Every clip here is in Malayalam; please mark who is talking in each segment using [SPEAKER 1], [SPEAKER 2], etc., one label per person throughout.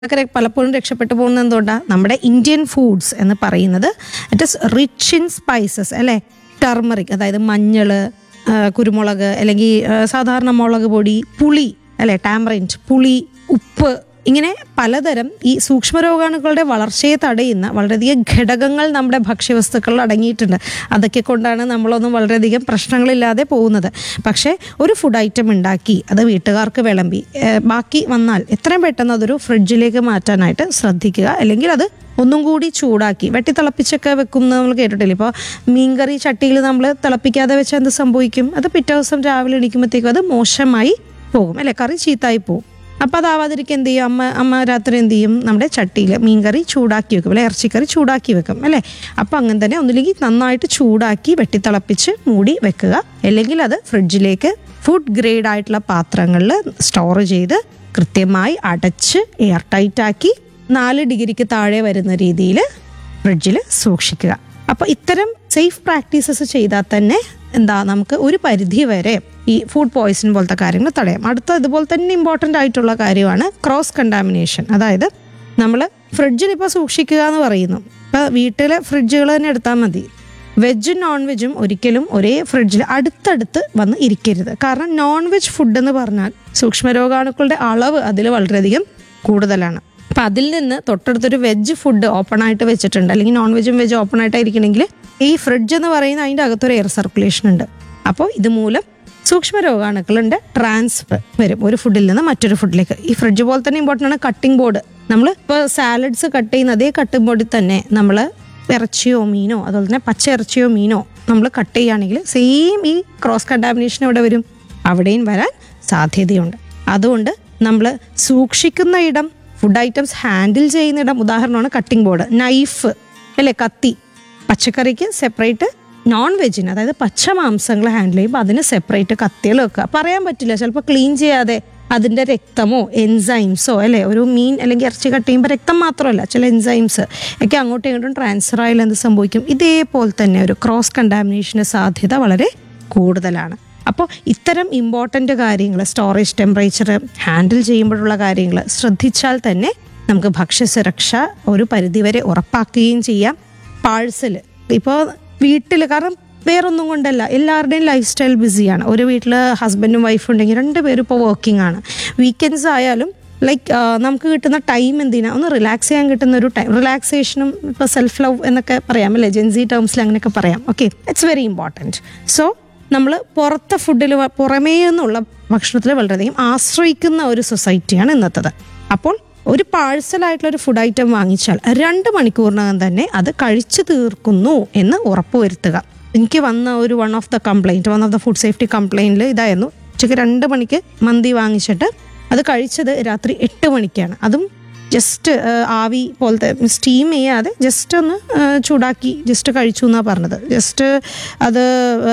[SPEAKER 1] ഒക്കെ പലപ്പോഴും രക്ഷപ്പെട്ടു പോകുന്നത് എന്തുകൊണ്ടാണ് നമ്മുടെ ഇന്ത്യൻ ഫുഡ്സ് എന്ന് പറയുന്നത് it is rich in spices അല്ലേ ടർമറിക് അതായത് മഞ്ഞൾ കുരുമുളക് അല്ലെങ്കിൽ ആ, സാധാരണ മുളക് പൊടി പുളി അല്ലെ ടാമറിൻറ്റ് പുളി ഉപ്പ് ഇങ്ങനെ പലതരം ഈ സൂക്ഷ്മരോഗാണുക്കളുടെ വളർച്ചയെ തടയുന്ന വളരെയധികം ഘടകങ്ങൾ നമ്മുടെ ഭക്ഷ്യവസ്തുക്കളിൽ അടങ്ങിയിട്ടുണ്ട് അതൊക്കെ കൊണ്ടാണ് നമ്മളൊന്നും വളരെയധികം പ്രശ്നങ്ങളില്ലാതെ പോകുന്നത് പക്ഷേ ഒരു ഫുഡ് ഐറ്റം ഉണ്ടാക്കി അത് വീട്ടുകാർക്ക് വിളമ്പി ഏഹ് ബാക്കി വന്നാൽ എത്രയും പെട്ടെന്ന് അതൊരു ഫ്രിഡ്ജിലേക്ക് മാറ്റാനായിട്ട് ശ്രദ്ധിക്കുക അല്ലെങ്കിൽ അത് ഒന്നും കൂടി ചൂടാക്കി വെട്ടി തിളപ്പിച്ചൊക്കെ വെക്കും നമ്മൾ കേട്ടിട്ടില്ല ഇപ്പോൾ മീൻകറി ചട്ടിയിൽ നമ്മൾ തിളപ്പിക്കാതെ വെച്ചാൽ എന്ത് സംഭവിക്കും അത് പിറ്റേ ദിവസം രാവിലെ എണീക്കുമ്പോഴത്തേക്കും അത് മോശമായി പോകും അല്ലെ കറി ചീത്തായി പോകും അപ്പം അതാവാതിരിക്കും എന്ത് ചെയ്യും അമ്മ അമ്മ രാത്രി എന്ത് ചെയ്യും നമ്മുടെ ചട്ടിയിൽ മീൻകറി ചൂടാക്കി വെക്കും അല്ലെ ഇറച്ചിക്കറി ചൂടാക്കി വെക്കും അല്ലേ അപ്പം അങ്ങനെ തന്നെ ഒന്നില്ലെങ്കിൽ നന്നായിട്ട് ചൂടാക്കി വെട്ടിത്തിളപ്പിച്ച് മൂടി വെക്കുക അല്ലെങ്കിൽ അത് ഫ്രിഡ്ജിലേക്ക് ഫുഡ് ഗ്രേഡ് ആയിട്ടുള്ള പാത്രങ്ങളിൽ സ്റ്റോർ ചെയ്ത് കൃത്യമായി അടച്ച് എയർ ടൈറ്റ് ആക്കി നാല് ഡിഗ്രിക്ക് താഴെ വരുന്ന രീതിയിൽ ഫ്രിഡ്ജിൽ സൂക്ഷിക്കുക അപ്പോൾ ഇത്തരം സേഫ് പ്രാക്ടീസസ് ചെയ്താൽ തന്നെ എന്താ നമുക്ക് ഒരു പരിധി വരെ ഈ ഫുഡ് പോയ്സൺ പോലത്തെ കാര്യങ്ങൾ തടയാം അടുത്ത ഇതുപോലെ തന്നെ ഇമ്പോർട്ടൻ്റ് ആയിട്ടുള്ള കാര്യമാണ് ക്രോസ് കണ്ടാമിനേഷൻ അതായത് നമ്മൾ ഫ്രിഡ്ജിൽ ഇപ്പോൾ സൂക്ഷിക്കുക എന്ന് പറയുന്നു ഇപ്പോൾ വീട്ടിലെ ഫ്രിഡ്ജുകൾ തന്നെ എടുത്താൽ മതി വെജും നോൺ വെജും ഒരിക്കലും ഒരേ ഫ്രിഡ്ജിൽ അടുത്തടുത്ത് വന്ന് ഇരിക്കരുത് കാരണം നോൺ വെജ് ഫുഡ് എന്ന് പറഞ്ഞാൽ സൂക്ഷ്മരോഗാണുക്കളുടെ അളവ് അതിൽ വളരെയധികം കൂടുതലാണ് അപ്പം അതിൽ നിന്ന് തൊട്ടടുത്തൊരു വെജ് ഫുഡ് ഓപ്പൺ ആയിട്ട് വെച്ചിട്ടുണ്ട് അല്ലെങ്കിൽ നോൺ വെജും വെജ് ഓപ്പൺ ആയിട്ടായിരിക്കണമെങ്കിൽ ഈ ഫ്രിഡ്ജ് എന്ന് പറയുന്ന അതിൻ്റെ അകത്തൊരു എയർ സർക്കുലേഷൻ ഉണ്ട് അപ്പോൾ ഇതുമൂലം സൂക്ഷ്മ രോഗാണുക്കളുടെ ട്രാൻസ്ഫർ വരും ഒരു ഫുഡിൽ നിന്ന് മറ്റൊരു ഫുഡിലേക്ക് ഈ ഫ്രിഡ്ജ് പോലെ തന്നെ ഇമ്പോർട്ടൻ്റ് ആണ് കട്ടിംഗ് ബോർഡ് നമ്മൾ ഇപ്പോൾ സാലഡ്സ് കട്ട് ചെയ്യുന്ന അതേ കട്ടിംഗ് ബോർഡിൽ തന്നെ നമ്മൾ ഇറച്ചിയോ മീനോ അതുപോലെ തന്നെ പച്ച ഇറച്ചിയോ മീനോ നമ്മൾ കട്ട് ചെയ്യുകയാണെങ്കിൽ സെയിം ഈ ക്രോസ് കണ്ടാമിനേഷൻ എവിടെ വരും അവിടെയും വരാൻ സാധ്യതയുണ്ട് അതുകൊണ്ട് നമ്മൾ സൂക്ഷിക്കുന്ന ഇടം ഫുഡ് ഐറ്റംസ് ഹാൻഡിൽ ചെയ്യുന്ന ഇടം ഉദാഹരണമാണ് കട്ടിംഗ് ബോർഡ് നൈഫ് അല്ലേ കത്തി പച്ചക്കറിക്ക് സെപ്പറേറ്റ് നോൺ വെജിന് അതായത് പച്ച മാംസങ്ങൾ ഹാൻഡിൽ ചെയ്യുമ്പോൾ അതിന് സെപ്പറേറ്റ് കത്തികൾ വെക്കുക പറയാൻ പറ്റില്ല ചിലപ്പോൾ ക്ലീൻ ചെയ്യാതെ അതിൻ്റെ രക്തമോ എൻസൈംസോ അല്ലേ ഒരു മീൻ അല്ലെങ്കിൽ ഇറച്ചി കട്ട് ചെയ്യുമ്പോൾ രക്തം മാത്രമല്ല ചില എൻസൈംസ് ഒക്കെ അങ്ങോട്ടും ഇങ്ങോട്ടും ട്രാൻസ്ഫർ ആയാലും എന്ത് സംഭവിക്കും ഇതേപോലെ തന്നെ ഒരു ക്രോസ് കണ്ടാമിനേഷന് സാധ്യത വളരെ കൂടുതലാണ് അപ്പോൾ ഇത്തരം ഇമ്പോർട്ടൻ്റ് കാര്യങ്ങൾ സ്റ്റോറേജ് ടെമ്പറേച്ചർ ഹാൻഡിൽ ചെയ്യുമ്പോഴുള്ള കാര്യങ്ങൾ ശ്രദ്ധിച്ചാൽ തന്നെ നമുക്ക് ഭക്ഷ്യസുരക്ഷ ഒരു പരിധിവരെ ഉറപ്പാക്കുകയും ചെയ്യാം പാഴ്സൽ ഇപ്പോൾ വീട്ടിൽ കാരണം വേറൊന്നും കൊണ്ടല്ല എല്ലാവരുടെയും ലൈഫ് സ്റ്റൈൽ ബിസിയാണ് ഒരു വീട്ടിൽ ഹസ്ബൻഡും വൈഫും ഉണ്ടെങ്കിൽ രണ്ടുപേരും ഇപ്പോൾ വർക്കിംഗ് ആണ് വീക്കെൻഡ്സ് ആയാലും ലൈക്ക് നമുക്ക് കിട്ടുന്ന ടൈം എന്തിനാ ഒന്ന് റിലാക്സ് ചെയ്യാൻ കിട്ടുന്ന ഒരു ടൈം റിലാക്സേഷനും ഇപ്പോൾ സെൽഫ് ലവ് എന്നൊക്കെ പറയാം അല്ലേ ജെൻസി ടേംസിൽ അങ്ങനെയൊക്കെ പറയാം okay it's very important so നമ്മൾ പുറത്തെ ഫുഡിൽ പുറമേ നിന്നുള്ള ഭക്ഷണത്തിൽ വളരെയധികം ആശ്രയിക്കുന്ന ഒരു സൊസൈറ്റിയാണ് ഇന്നത്തത് അപ്പോൾ ഒരു പാഴ്സലായിട്ടുള്ള ഒരു ഫുഡ് ഐറ്റം വാങ്ങിച്ചാൽ രണ്ട് മണിക്കൂറിനകം തന്നെ അത് കഴിച്ചു തീർക്കുന്നു എന്ന് ഉറപ്പുവരുത്തുക എനിക്ക് വന്ന ഒരു one of the complaint one of the food safety കംപ്ലൈൻറ്റിൽ ഇതായിരുന്നു ഉച്ചയ്ക്ക് രണ്ട് മണിക്ക് മന്തി വാങ്ങിച്ചിട്ട് അത് കഴിച്ചത് രാത്രി എട്ട് മണിക്കാണ് അതും ജസ്റ്റ് ആവി പോലത്തെ സ്റ്റീം ചെയ്യാതെ ജസ്റ്റ് ഒന്ന് ആ, ചൂടാക്കി ജസ്റ്റ് കഴിച്ചു എന്നാണ് പറഞ്ഞത് ജസ്റ്റ് അത്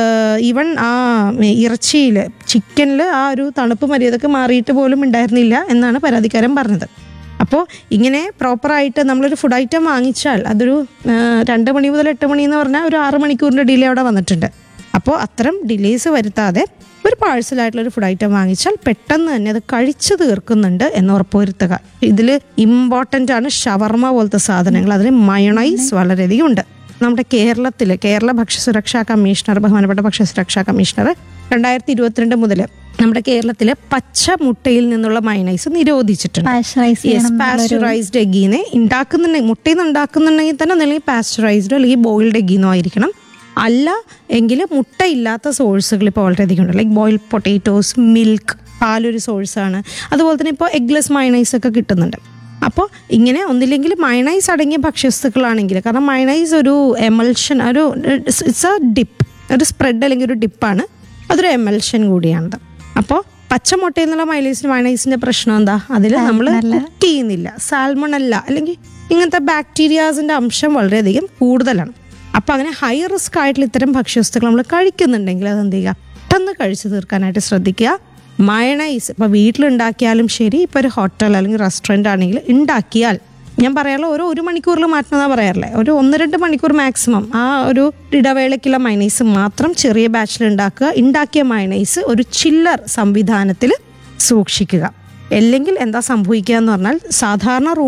[SPEAKER 1] ഈവൻ ആ ഇറച്ചിയിൽ ചിക്കനിൽ ആ ഒരു തണുപ്പ് മര്യാദക്ക് മാറിയിട്ട് പോലും ഉണ്ടായിരുന്നില്ല എന്നാണ് പരാതിക്കാരൻ പറഞ്ഞത് അപ്പോൾ ഇങ്ങനെ പ്രോപ്പറായിട്ട് നമ്മളൊരു ഫുഡ് ഐറ്റം വാങ്ങിച്ചാൽ അതൊരു ആ, രണ്ട് മണി മുതൽ എട്ട് മണി എന്ന് പറഞ്ഞാൽ ഒരു ആറ് മണിക്കൂറിൻ്റെ ഡിലേ അവിടെ വന്നിട്ടുണ്ട് അപ്പോൾ അത്തരം ഡിലേസ് വരുത്താതെ ഒരു പാഴ്സലായിട്ടുള്ള ഒരു ഫുഡ് ഐറ്റം വാങ്ങിച്ചാൽ പെട്ടെന്ന് തന്നെ അത് കഴിച്ചു തീർക്കുന്നുണ്ട് എന്ന് ഉറപ്പുവരുത്തുക ഇതിൽ ഇമ്പോർട്ടൻ്റ് ആണ് ഷവർമ പോലത്തെ സാധനങ്ങൾ അതിൽ മയണൈസ് വളരെയധികം ഉണ്ട് നമ്മുടെ കേരളത്തിൽ കേരള ഭക്ഷ്യസുരക്ഷാ കമ്മീഷണർ ബഹുമാനപ്പെട്ട ഭക്ഷ്യസുരക്ഷാ കമ്മീഷണർ രണ്ടായിരത്തി ഇരുപത്തിരണ്ട് മുതൽ നമ്മുടെ കേരളത്തിലെ പച്ച മുട്ടയിൽ നിന്നുള്ള മയണൈസ് നിരോധിച്ചിട്ടുണ്ട്
[SPEAKER 2] പാശ്ചറൈസ്
[SPEAKER 1] യെസ് പാസ്ചറൈസ്ഡ് എഗ്ഗീനെ ഉണ്ടാക്കുന്നുണ്ടെങ്കിൽ മുട്ടയിൽ നിന്ന് ഉണ്ടാക്കുന്നുണ്ടെങ്കിൽ തന്നെ അല്ലെങ്കിൽ പാസ്ചറൈസ്ഡ് അല്ലെങ്കിൽ ബോയിൽഡ് എഗ്ഗീന്നോ ആയിരിക്കണം അല്ല എങ്കിൽ മുട്ടയില്ലാത്ത സോഴ്സുകൾ ഇപ്പോൾ വളരെയധികം ഉണ്ട് ലൈക്ക് ബോയിൽഡ് പൊട്ടേറ്റോസ് മിൽക്ക് പാലൊരു സോഴ്സാണ് അതുപോലെ തന്നെ ഇപ്പോൾ എഗ്ലെസ് മയണൈസ് ഒക്കെ കിട്ടുന്നുണ്ട് അപ്പോൾ ഇങ്ങനെ ഒന്നില്ലെങ്കിൽ മയണൈസ് അടങ്ങിയ ഭക്ഷ്യവസ്തുക്കളാണെങ്കിൽ കാരണം മയണൈസ് ഒരു എമൽഷൻ ഒരു ഇറ്റ്സ് എ ഡിപ്പ് ഒരു സ്പ്രെഡ് അല്ലെങ്കിൽ ഒരു ഡിപ്പാണ് അതൊരു എമൽഷൻ കൂടിയാണത് അപ്പോൾ പച്ചമുട്ടയിൽ നിന്നുള്ള മൈലൈസിന് മൈനൈസിന്റെ പ്രശ്നം എന്താ അതിൽ നമ്മൾ കുക്ക് ചെയ്യുന്നില്ല സാൽമണല്ല അല്ലെങ്കിൽ ഇങ്ങനത്തെ ബാക്ടീരിയാസിന്റെ അംശം വളരെയധികം കൂടുതലാണ് അപ്പോൾ അങ്ങനെ ഹൈ റിസ്ക് ആയിട്ടുള്ള ഇത്തരം ഭക്ഷ്യവസ്തുക്കൾ നമ്മൾ കഴിക്കുന്നുണ്ടെങ്കിൽ അത് എന്ത് ചെയ്യുക പെട്ടെന്ന് കഴിച്ചു തീർക്കാനായിട്ട് ശ്രദ്ധിക്കുക മയണൈസ് ഇപ്പോൾ വീട്ടിലുണ്ടാക്കിയാലും ശരി ഇപ്പോൾ ഒരു ഹോട്ടൽ അല്ലെങ്കിൽ റെസ്റ്റോറൻ്റ് ആണെങ്കിൽ ഉണ്ടാക്കിയാൽ ഞാൻ പറയാറുള്ള ഓരോ ഒരു മണിക്കൂറിൽ മാറ്റണമെന്നാ പറയാറില്ലേ ഒരു ഒന്ന് രണ്ട് മണിക്കൂർ മാക്സിമം ആ ഒരു ഇടവേളയ്ക്കുള്ള മൈനൈസ് മാത്രം ചെറിയ ബാച്ചിൽ ഉണ്ടാക്കുക ഉണ്ടാക്കിയ മൈനൈസ് ഒരു ചില്ലർ സംവിധാനത്തിൽ സൂക്ഷിക്കുക അല്ലെങ്കിൽ എന്താ സംഭവിക്കുക എന്ന് പറഞ്ഞാൽ സാധാരണ